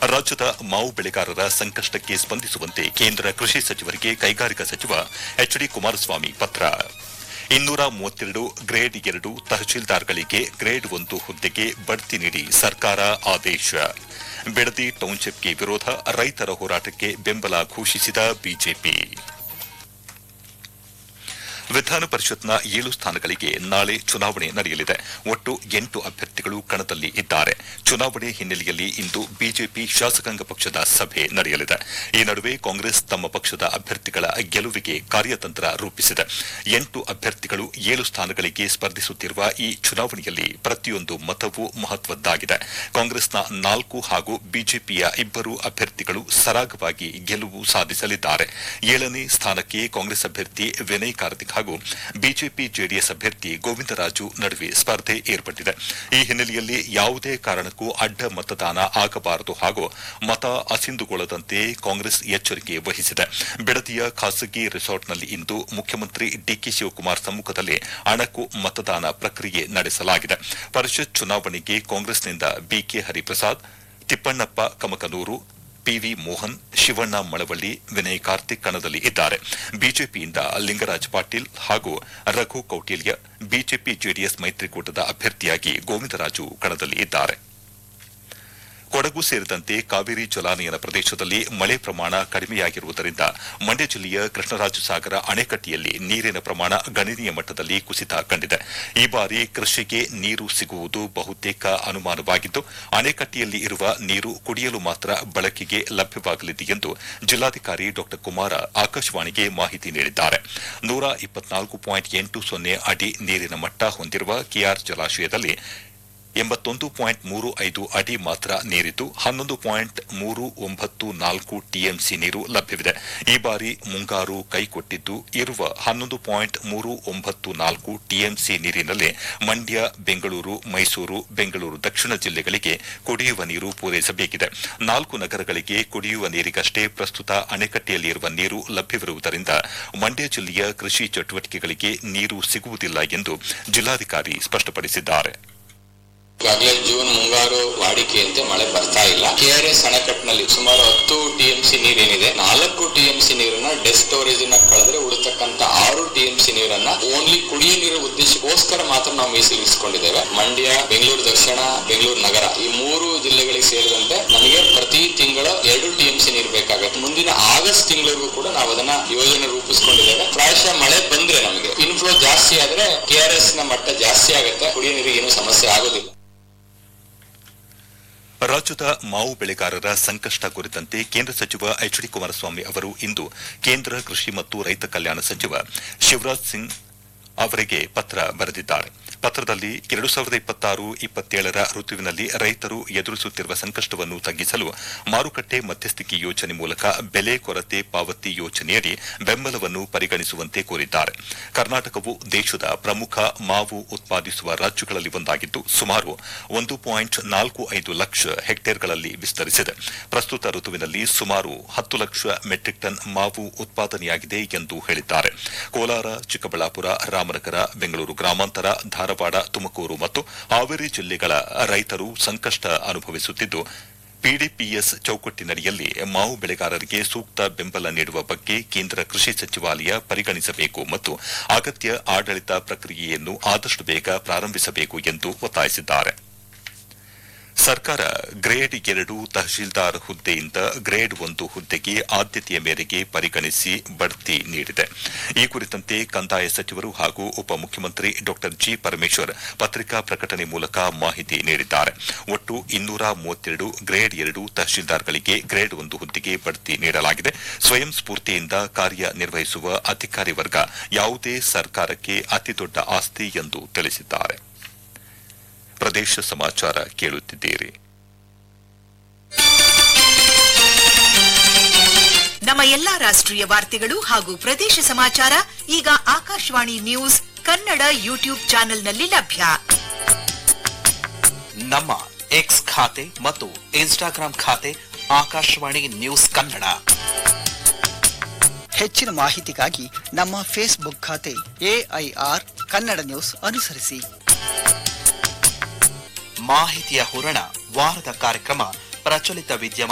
ರಾಜ್ಯದ ಮಾವು ಬೆಳೆಗಾರರ ಸಂಕಷ್ಟಕ್ಕೆ ಸ್ಪಂದಿಸುವಂತೆ ಕೇಂದ್ರ ಕೃಷಿ ಸಚಿವರಿಗೆ ಕೈಗಾರಿಕಾ ಸಚಿವ ಎಚ್ ಡಿ ಕುಮಾರಸ್ವಾಮಿ ಪತ್ರ ಇನ್ನೂರ ಮೂವತ್ತೆರಡು ಗ್ರೇಡ್ ಎರಡು ತಹಶೀಲ್ದಾರ್ಗಳಿಗೆ ಗ್ರೇಡ್ ಒಂದು ಹುದ್ದೆಗೆ ಬಡ್ತಿ ನೀಡಿ ಸರ್ಕಾರ ಆದೇಶ ಬಿಡದಿ ಟೌನ್ಶಿಪ್ಗೆ ವಿರೋಧ ರೈತರ ಹೋರಾಟಕ್ಕೆ ಬೆಂಬಲ ಘೋಷಿಸಿದ ಬಿಜೆಪಿ ವಿಧಾನ ಪರಿಷತ್ನ ಏಳು ಸ್ಥಾನಗಳಿಗೆ ನಾಳೆ ಚುನಾವಣೆ ನಡೆಯಲಿದೆ ಒಟ್ಟು ಎಂಟು ಅಭ್ಯರ್ಥಿಗಳು ಕಣದಲ್ಲಿ ಇದ್ದಾರೆ ಚುನಾವಣೆ ಹಿನ್ನೆಲೆಯಲ್ಲಿ ಇಂದು ಬಿಜೆಪಿ ಶಾಸಕಾಂಗ ಪಕ್ಷದ ಸಭೆ ನಡೆಯಲಿದೆ ಈ ನಡುವೆ ಕಾಂಗ್ರೆಸ್ ತಮ್ಮ ಪಕ್ಷದ ಅಭ್ಯರ್ಥಿಗಳ ಗೆಲುವಿಗೆ ಕಾರ್ಯತಂತ್ರ ರೂಪಿಸಿದೆ ಎಂಟು ಅಭ್ಯರ್ಥಿಗಳು ಏಳು ಸ್ಥಾನಗಳಿಗೆ ಸ್ಪರ್ಧಿಸುತ್ತಿರುವ ಈ ಚುನಾವಣೆಯಲ್ಲಿ ಪ್ರತಿಯೊಂದು ಮತವೂ ಮಹತ್ವದ್ದಾಗಿದೆ ಕಾಂಗ್ರೆಸ್ನ ನಾಲ್ಕು ಹಾಗೂ ಬಿಜೆಪಿಯ ಇಬ್ಬರು ಅಭ್ಯರ್ಥಿಗಳು ಸರಾಗವಾಗಿ ಗೆಲುವು ಸಾಧಿಸಲಿದ್ದಾರೆ ಏಳನೇ ಸ್ಥಾನಕ್ಕೆ ಕಾಂಗ್ರೆಸ್ ಅಭ್ಯರ್ಥಿ ವಿನಯ್ ಕಾರ್ತಿಕ್ ಹಾಗೂ ಬಿಜೆಪಿ ಜೆಡಿಎಸ್ ಅಭ್ಯರ್ಥಿ ಗೋವಿಂದರಾಜು ನಡುವೆ ಸ್ಪರ್ಧೆ ಏರ್ಪಟ್ಟಿದೆ ಈ ಹಿನ್ನೆಲೆಯಲ್ಲಿ ಯಾವುದೇ ಕಾರಣಕ್ಕೂ ಅಡ್ಡ ಮತದಾನ ಆಗಬಾರದು ಹಾಗೂ ಮತ ಅಸಿಂದುಗೊಳ್ಳದಂತೆ ಕಾಂಗ್ರೆಸ್ ಎಚ್ಚರಿಕೆ ವಹಿಸಿದೆ ಬಿಡದಿಯ ಖಾಸಗಿ ರೆಸಾರ್ಟ್ನಲ್ಲಿ ಇಂದು ಮುಖ್ಯಮಂತ್ರಿ ಡಿಕೆ ಶಿವಕುಮಾರ್ ಸಮ್ಮುಖದಲ್ಲಿ ಅಣಕು ಮತದಾನ ಪ್ರಕ್ರಿಯೆ ನಡೆಸಲಾಗಿದೆ ಪರಿಷತ್ ಚುನಾವಣೆಗೆ ಕಾಂಗ್ರೆಸ್ನಿಂದ ಬಿಕೆ ಹರಿಪ್ರಸಾದ್ ತಿಪ್ಪಣ್ಣಪ್ಪ ಕಮಕನೂರು ಪಿವಿ ಮೋಹನ್ ಶಿವಣ್ಣ ಮಳವಳ್ಳಿ ವಿನಯ್ ಕಾರ್ತಿಕ್ ಕಣದಲ್ಲಿ ಇದ್ದಾರೆ ಬಿಜೆಪಿಯಿಂದ ಲಿಂಗರಾಜ್ ಪಾಟೀಲ್ ಹಾಗೂ ರಘು ಕೌಟಿಲ್ಯ ಬಿಜೆಪಿ ಜೆಡಿಎಸ್ ಮೈತ್ರಿಕೂಟದ ಅಭ್ಯರ್ಥಿಯಾಗಿ ಗೋವಿಂದರಾಜು ಕಣದಲ್ಲಿ ಇದ್ದಾರೆ ಕೊಡಗು ಸೇರಿದಂತೆ ಕಾವೇರಿ ಜಲಾನಯನ ಪ್ರದೇಶದಲ್ಲಿ ಮಳೆ ಪ್ರಮಾಣ ಕಡಿಮೆಯಾಗಿರುವುದರಿಂದ ಮಂಡ್ಯ ಜಿಲ್ಲೆಯ ಕೃಷ್ಣರಾಜಸಾಗರ ಅಣೆಕಟ್ಟೆಯಲ್ಲಿ ನೀರಿನ ಪ್ರಮಾಣ ಗಣನೀಯ ಮಟ್ಟದಲ್ಲಿ ಕುಸಿತ ಕಂಡಿದೆ ಈ ಬಾರಿ ಕೃಷಿಗೆ ನೀರು ಸಿಗುವುದು ಬಹುತೇಕ ಅನುಮಾನವಾಗಿದ್ದು ಅಣೆಕಟ್ಟೆಯಲ್ಲಿ ಇರುವ ನೀರು ಕುಡಿಯಲು ಮಾತ್ರ ಬಳಕೆಗೆ ಲಭ್ಯವಾಗಲಿದೆ ಎಂದು ಜಿಲ್ಲಾಧಿಕಾರಿ ಡಾ ಕುಮಾರ ಆಕಾಶವಾಣಿಗೆ ಮಾಹಿತಿ ನೀಡಿದ್ದಾರೆ ನೂರ ಇಪ್ಪತ್ನಾಲ್ಕು ಪಾಯಿಂಟ್ ಎಂಟು ಸೊನ್ನೆ ಅಡಿ ನೀರಿನ ಮಟ್ಟ ಹೊಂದಿರುವ ಕೆಆರ್ ಜಲಾಶಯದಲ್ಲಿ ಎಂಬತ್ತೊಂದು ಪಾಯಿಂಟ್ ಮೂರು ಐದು ಅಡಿ ಮಾತ್ರ ನೀರಿದ್ದು ಹನ್ನೊಂದು ಪಾಯಿಂಟ್ ಮೂರು ಒಂಬತ್ತು ನಾಲ್ಕು ಟಿಎಂಸಿ ನೀರು ಲಭ್ಯವಿದೆ ಈ ಬಾರಿ ಮುಂಗಾರು ಕೈಕೊಟ್ಟಿದ್ದು ಇರುವ ಹನ್ನೊಂದು ಪಾಯಿಂಟ್ ಮೂರು ಒಂಬತ್ತು ನಾಲ್ಕು ಟಿಎಂಸಿ ನೀರಿನಲ್ಲೇ ಮಂಡ್ಯ ಬೆಂಗಳೂರು ಮೈಸೂರು ಬೆಂಗಳೂರು ದಕ್ಷಿಣ ಜಿಲ್ಲೆಗಳಿಗೆ ಕುಡಿಯುವ ನೀರು ಪೂರೈಸಬೇಕಿದೆ ನಾಲ್ಕು ನಗರಗಳಿಗೆ ಕುಡಿಯುವ ನೀರಿಗಷ್ಟೇ ಪ್ರಸ್ತುತ ಅಣೆಕಟ್ಟೆಯಲ್ಲಿರುವ ನೀರು ಲಭ್ಯವಿರುವುದರಿಂದ ಮಂಡ್ಯ ಜಿಲ್ಲೆಯ ಕೃಷಿ ಚಟುವಟಿಕೆಗಳಿಗೆ ನೀರು ಸಿಗುವುದಿಲ್ಲ ಎಂದು ಜಿಲ್ಲಾಧಿಕಾರಿ ಸ್ಪಷ್ಟಪಡಿಸಿದ್ದಾರೆ ಈಗಾಗಲೇ ಜೂನ್ ಮುಂಗಾರು ವಾಡಿಕೆಯಂತೆ ಮಳೆ ಬರ್ತಾ ಇಲ್ಲ ಕೆಆರ್ಎಸ್ ಅಣೆಕಟ್ಟಿನಲ್ಲಿ ಸುಮಾರು ಹತ್ತು ಟಿಎಂಸಿ ನೀರೇನಿದೆ ನಾಲ್ಕು ಟಿಎಂಸಿ ನೀರನ್ನ ಡೆಸ್ ಸ್ಟೋರೇಜ್ ನ ಕಳೆದ್ರೆ ಉಳಿತಕ್ಕಂತ ಆರು ಟಿಎಂಸಿ ನೀರನ್ನ ಓನ್ಲಿ ಕುಡಿಯ ನೀರು ಉದ್ದೇಶಕ್ಕೋಸ್ಕರ ಮಾತ್ರ ನಾವು ಮೀಸಲಿರಿಸಿಕೊಂಡಿದ್ದೇವೆ ಮಂಡ್ಯ ಬೆಂಗಳೂರು ದಕ್ಷಿಣ ಬೆಂಗಳೂರು ನಗರ ಈ ಮೂರು ಜಿಲ್ಲೆಗಳಿಗೆ ಸೇರಿದಂತೆ ನಮಗೆ ಪ್ರತಿ ತಿಂಗಳು ಎರಡು ಟಿಎಂಸಿ ನೀರು ಬೇಕಾಗುತ್ತೆ ಮುಂದಿನ ಆಗಸ್ಟ್ ತಿಂಗಳಿಗೂ ಕೂಡ ನಾವು ಅದನ್ನ ಯೋಜನೆ ರೂಪಿಸಿಕೊಂಡಿದ್ದೇವೆ ಪ್ರಾಯಶಃ ಮಳೆ ಬಂದ್ರೆ ನಮಗೆ ಇನ್ಫ್ಲೋ ಜಾಸ್ತಿ ಆದ್ರೆ ಕೆಆರ್ಎಸ್ ನ ಮಟ್ಟ ಜಾಸ್ತಿ ಆಗುತ್ತೆ ಕುಡಿಯ ನೀರಿಗೆ ಏನು ಸಮಸ್ಯೆ ಆಗೋದಿಲ್ಲ ರಾಜ್ಯದ ಮಾವು ಬೆಳೆಗಾರರ ಸಂಕಷ್ಟ ಕುರಿತಂತೆ ಕೇಂದ್ರ ಸಚಿವ ಎಚ್ ಡಿ ಕುಮಾರಸ್ವಾಮಿ ಅವರು ಇಂದು ಕೇಂದ್ರ ಕೃಷಿ ಮತ್ತು ರೈತ ಕಲ್ಯಾಣ ಸಚಿವ ಶಿವರಾಜ್ ಸಿಂಗ್ ಅವರಿಗೆ ಪತ್ರ ಬರೆದಿದ್ದಾರೆ ಪತ್ರದಲ್ಲಿ ಎರಡು ಸಾವಿರದ ಇಪ್ಪತ್ತಾರು ಇಪ್ಪತ್ತೇಳರ ಋತುವಿನಲ್ಲಿ ರೈತರು ಎದುರಿಸುತ್ತಿರುವ ಸಂಕಷ್ಟವನ್ನು ತಗ್ಗಿಸಲು ಮಾರುಕಟ್ಟೆ ಮಧ್ಯಸ್ಥಿಕೆ ಯೋಜನೆ ಮೂಲಕ ಬೆಲೆ ಕೊರತೆ ಪಾವತಿ ಯೋಜನೆಯಡಿ ಬೆಂಬಲವನ್ನು ಪರಿಗಣಿಸುವಂತೆ ಕೋರಿದ್ದಾರೆ ಕರ್ನಾಟಕವು ದೇಶದ ಪ್ರಮುಖ ಮಾವು ಉತ್ಪಾದಿಸುವ ರಾಜ್ಯಗಳಲ್ಲಿ ಒಂದಾಗಿದ್ದು ಸುಮಾರು ಒಂದು ಪಾಯಿಂಟ್ ನಾಲ್ಕು ಐದು ಲಕ್ಷ ಹೆಕ್ಟೇರ್ಗಳಲ್ಲಿ ವಿಸ್ತರಿಸಿದೆ ಪ್ರಸ್ತುತ ಋತುವಿನಲ್ಲಿ ಸುಮಾರು ಹತ್ತು ಲಕ್ಷ ಮೆಟ್ರಿಕ್ ಟನ್ ಮಾವು ಉತ್ಪಾದನೆಯಾಗಿದೆ ಎಂದು ಹೇಳಿದ್ದಾರೆ ಕೋಲಾರ ಚಿಕ್ಕಬಳ್ಳಾಪುರ ರಾಮನಗರ ಬೆಂಗಳೂರು ಗ್ರಾಮಾಂತರ ಧಾರವಾಡ ತುಮಕೂರು ಮತ್ತು ಹಾವೇರಿ ಜಿಲ್ಲೆಗಳ ರೈತರು ಸಂಕಷ್ಟ ಅನುಭವಿಸುತ್ತಿದ್ದು ಪಿಡಿಪಿಎಸ್ ಚೌಕಟ್ಟಿನಡಿಯಲ್ಲಿ ಮಾವು ಬೆಳೆಗಾರರಿಗೆ ಸೂಕ್ತ ಬೆಂಬಲ ನೀಡುವ ಬಗ್ಗೆ ಕೇಂದ್ರ ಕೃಷಿ ಸಚಿವಾಲಯ ಪರಿಗಣಿಸಬೇಕು ಮತ್ತು ಅಗತ್ಯ ಆಡಳಿತ ಪ್ರಕ್ರಿಯೆಯನ್ನು ಆದಷ್ಟು ಬೇಗ ಪ್ರಾರಂಭಿಸಬೇಕು ಎಂದು ಒತ್ತಾಯಿಸಿದ್ದಾರೆ ಸರ್ಕಾರ ಗ್ರೇಡ್ ಎರಡು ತಹಶೀಲ್ದಾರ್ ಹುದ್ದೆಯಿಂದ ಗ್ರೇಡ್ ಒಂದು ಹುದ್ದೆಗೆ ಆದ್ಯತೆಯ ಮೇರೆಗೆ ಪರಿಗಣಿಸಿ ಬಡ್ತಿ ನೀಡಿದೆ ಈ ಕುರಿತಂತೆ ಕಂದಾಯ ಸಚಿವರು ಹಾಗೂ ಉಪಮುಖ್ಯಮಂತ್ರಿ ಡಾ ಜಿ ಪರಮೇಶ್ವರ್ ಪತ್ರಿಕಾ ಪ್ರಕಟಣೆ ಮೂಲಕ ಮಾಹಿತಿ ನೀಡಿದ್ದಾರೆ ಒಟ್ಟು ಇನ್ನೂರ ಮೂವತ್ತೆರಡು ಗ್ರೇಡ್ ಎರಡು ತಹಶೀಲ್ದಾರ್ಗಳಿಗೆ ಗ್ರೇಡ್ ಒಂದು ಹುದ್ದೆಗೆ ಬಡ್ತಿ ನೀಡಲಾಗಿದೆ ಸ್ವಯಂ ಸ್ಫೂರ್ತಿಯಿಂದ ಕಾರ್ಯನಿರ್ವಹಿಸುವ ಅಧಿಕಾರಿ ವರ್ಗ ಯಾವುದೇ ಸರ್ಕಾರಕ್ಕೆ ಅತಿದೊಡ್ಡ ಆಸ್ತಿ ಎಂದು ತಿಳಿಸಿದ್ದಾರೆ ಪ್ರದೇಶ ಸಮಾಚಾರ ಕೇಳುತ್ತಿದ್ದೀರಿ ನಮ್ಮ ಎಲ್ಲಾ ರಾಷ್ಟ್ರೀಯ ವಾರ್ತೆಗಳು ಹಾಗೂ ಪ್ರದೇಶ ಸಮಾಚಾರ ಈಗ ಆಕಾಶವಾಣಿ ನ್ಯೂಸ್ ಕನ್ನಡ ಯೂಟ್ಯೂಬ್ ಚಾನೆಲ್ನಲ್ಲಿ ಲಭ್ಯ ನಮ್ಮ ಎಕ್ಸ್ ಖಾತೆ ಮತ್ತು ಇನ್ಸ್ಟಾಗ್ರಾಂ ಖಾತೆ ಆಕಾಶವಾಣಿ ನ್ಯೂಸ್ ಕನ್ನಡ ಹೆಚ್ಚಿನ ಮಾಹಿತಿಗಾಗಿ ನಮ್ಮ ಫೇಸ್ಬುಕ್ ಖಾತೆ ಎಐಆರ್ ಕನ್ನಡ ನ್ಯೂಸ್ ಅನುಸರಿಸಿ ಮಾಹಿತಿಯ ಹೊರಣ ವಾರದ ಕಾರ್ಯಕ್ರಮ ಪ್ರಚಲಿತ ವಿದ್ಯಮಾನ